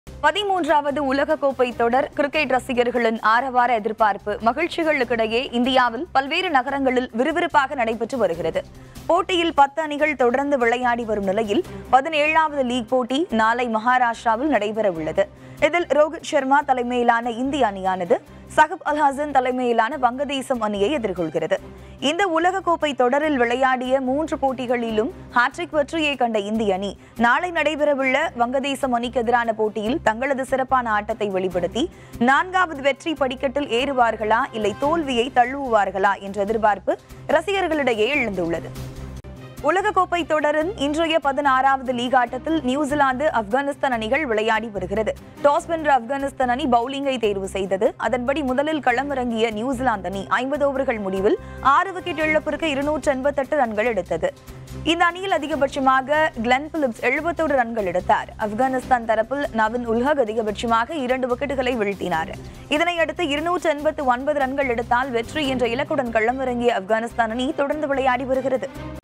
பதிமூன்றாவது உலகக்கோப்பை தொடர் கிரிக்கெட் ரசிகர்களின் ஆரவார எதிர்பார்ப்பு மகிழ்ச்சிகளுக்கிடையே இந்தியாவில் பல்வேறு நகரங்களில் விறுவிறுப்பாக நடைபெற்று வருகிறது போட்டியில் பத்து அணிகள் தொடர்ந்து விளையாடி வரும் நிலையில் பதினேழாவது லீக் போட்டி நாளை மகாராஷ்டிராவில் நடைபெற உள்ளது இதில் ரோஹித் சர்மா தலைமையிலான இந்திய அணியானது சகப் அல் ஹசன் தலைமையிலான வங்கதேசம் அணியை எதிர்கொள்கிறது இந்த உலகக்கோப்பை தொடரில் விளையாடிய மூன்று போட்டிகளிலும் ஹாட்ரிக் வெற்றியை கண்ட இந்திய அணி நாளை நடைபெறவுள்ள வங்கதேசம் அணிக்கு எதிரான போட்டியில் தங்களது சிறப்பான ஆட்டத்தை வெளிப்படுத்தி நான்காவது வெற்றி படிக்கட்டில் ஏறுவார்களா இல்லை தோல்வியை தழுவுவார்களா என்ற எதிர்பார்ப்பு ரசிகர்களிடையே எழுந்துள்ளது உலகக்கோப்பை தொடரின் இன்றைய பதினாறாவது லீக் ஆட்டத்தில் நியூசிலாந்து ஆப்கானிஸ்தான் அணிகள் விளையாடி வருகிறது டாஸ் வென்ற ஆப்கானிஸ்தான் அணி பவுலிங்கை தேர்வு செய்தது அதன்படி முதலில் களமிறங்கிய நியூசிலாந்து அணி ஐம்பது ஓவர்கள் முடிவில் ஆறு விக்கெட் இழப்பிற்கு இருநூற்று எண்பத்தெட்டு ரன்கள் எடுத்தது இந்த அணியில் அதிகபட்சமாக கிளென் பிலிப்ஸ் எழுபத்தோரு ரன்கள் எடுத்தார் ஆப்கானிஸ்தான் தரப்பில் நவின் உல்ஹக் அதிகபட்சமாக இரண்டு விக்கெட்டுகளை வீழ்த்தினார் இதனையடுத்து இருநூற்று எண்பத்து ஒன்பது ரன்கள் எடுத்தால் வெற்றி என்ற இலக்குடன் களமிறங்கிய ஆப்கானிஸ்தான் அணி தொடர்ந்து விளையாடி வருகிறது